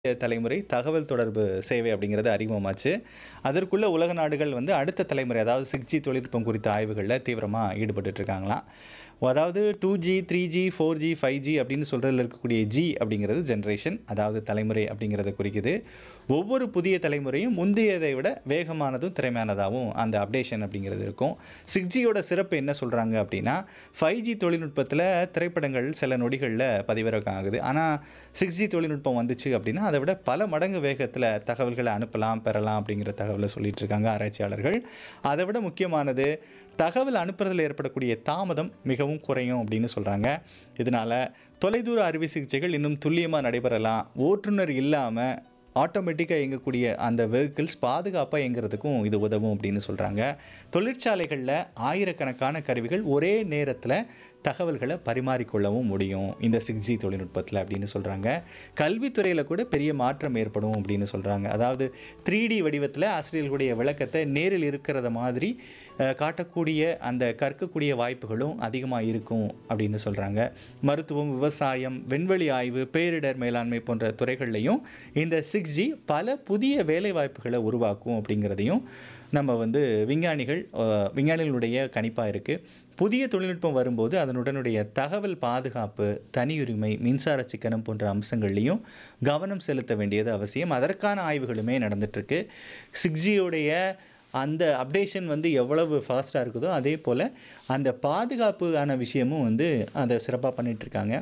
தலைமுறை தகவல் தொடர்பு சேவை அப்படிங்கிறது அறிமுகமாச்சு. அதற்குள்ள உலக நாடுகள் வந்து அடுத்த தலைமுறை அதாவது 6G தொழில்நுட்பம் குறித்த ஆய்வுகள்ல தீவிரமா ஈடுபட்டுட்டு இருக்காங்களாம். அதாவது 2G, 3G, 4G, 5G அப்படின்னு சொல்றதுல இருக்கக்கூடிய G அப்படிங்கிறது ஜெனரேஷன் அதாவது தலைமுறை அப்படிங்கிறத குறிக்குது. ஒவ்வொரு புதிய தலைமுறையும் முந்தையதை விட வேகமானதும், திறமையானதாவும் அந்த அப்டேஷன் அப்படிங்கிறது இருக்கும். 6Gயோட சிறப்பு என்ன சொல்றாங்க அப்படின்னா, 5G தொழில்நுட்பத்தில திரைப்படங்கள் சில நொடிகள்ல பதிவிறக்கம் ஆகுது. ஆனா 6G தொழில்நுட்பம் வந்துச்சு அப்படின்னா, அதை விட பல மடங்கு வேகத்தில தகவல்கள அனுப்பலாம், பெறலாம் அப்படிங்கிற தகவல சொல்லிட்டு இருக்காங்க ஆராய்ச்சியாளர்கள். அதை விட முக்கியமானது தகவல் அனுப்புறதில ஏற்படக்கூடிய தாமதம் மிகவும் குறையும் அப்படின்னு சொல்றாங்க. இதனால தொலைதூர அறுவை சிகிச்சைகள் இன்னும் துல்லியமா நடைபெறலாம். ஓட்டுநர் இல்லாம ஆட்டோமேட்டிக்கா இயங்கக்கூடிய அந்த வெஹிக்கிள்ஸ் பாதுகாப்பா இயங்குறதுக்கும் இது உதவும் அப்படின்னு சொல்றாங்க. தொழிற்சாலைகள்ல ஆயிரக்கணக்கான கருவிகள் ஒரே நேரத்தில தகவல்கள பரிமாறிக்கொள்ளவும் முடியும். இந்த 6G தொழில்நுட்பத்தில அப்படின்னு சொல்றாங்க. கல்வித்துறையில கூட பெரிய மாற்றம் ஏற்படும் அப்படின்னு சொல்றாங்க. அதாவது 3D வடிவத்தில ஆசிரியர்களுடைய விளக்கத்த நேரில் இருக்கிறத மாதிரி அ காட்டக்கூடிய அந்த கற்கக்கூடிய வாய்ப்புகளும் அதிகமா இருக்கும் அப்படின்னு சொல்றாங்க. மருத்துவம், விவசாயம், விண்வெளி ஆய்வு, பேரிடர் மேலாண்மை போன்ற துறைகள்லயும் இந்த 6G பல புதிய வேலைவாய்ப்புகள உருவாக்கும் அப்படிங்கிறதையும் நம்ம வந்து விஞ்ஞானிகள் அ விஞ்ஞானிகளுடைய கணிப்பா இருக்கு. புதிய தொழில்நுட்பம் வரும்போது அதனுடனுடைய தகவல் பாதுகாப்பு, தனியுரிமை, மின்சார சிக்கனம் போன்ற அம்சங்கள்லயும் கவனம் செலுத்த வேண்டியது அவசியம். அதற்கான ஆய்வுகளுமே நடந்துட்டுருக்கு. 6Gயோடைய அந்த அப்டேஷன் வந்து எவ்வளவு ஃபாஸ்ட்டா இருக்குதோ, அதே போல அந்த பாதுகாப்புக்கான விஷயமும் வந்து அத சிறப்பா பண்ணிட்டுருக்காங்க.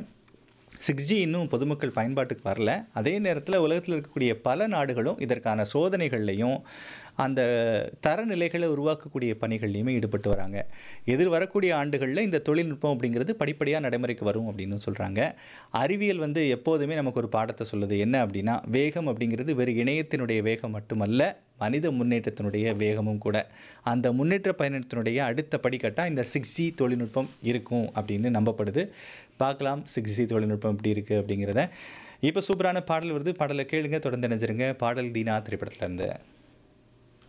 6G இன்னும் பொதுமக்கள் பயன்பாட்டுக்கு வரல. அதே நேரத்தில உலகத்தில இருக்கக்கூடிய பல நாடுகளும் இதற்கான சோதனைகள்லயும், அந்த தரநிலைகள உருவாக்கக்கூடிய பணிகள்லயுமே ஈடுபட்டு வராங்க. எதிர் வரக்கூடிய ஆண்டுகள்ல இந்த தொழில்நுட்பம் அப்படிங்கிறது படிப்படியா நடைமுறைக்கு வரும் அப்படின்னு சொல்றாங்க. அறிவியல் வந்து எப்போதுமே நமக்கு ஒரு பாடத்த சொல்லுது. என்ன அப்படின்னா, வேகம் அப்படிங்கிறது வெறும் இணையத்தினுடைய வேகம் மட்டுமல்ல, மனித முன்னேற்றத்தினுடைய வேகமும் கூட. அந்த முன்னேற்ற பயணத்தினுடைய அடுத்த படிக்கட்டா இந்த 6G தொழில்நுட்பம் இருக்கும் அப்படின்னு நம்பப்படுது. பார்க்கலாம் 6G தொழில்நுட்பம் எப்படி இருக்கு அப்படிங்கிறத. இப்ப சூப்பரான பாடல் வருது. பாடல கேளுங்க. தொடர்ந்து இணைஞ்சிருங்க. பாடல் தீனா திரைப்படத்திலருந்து.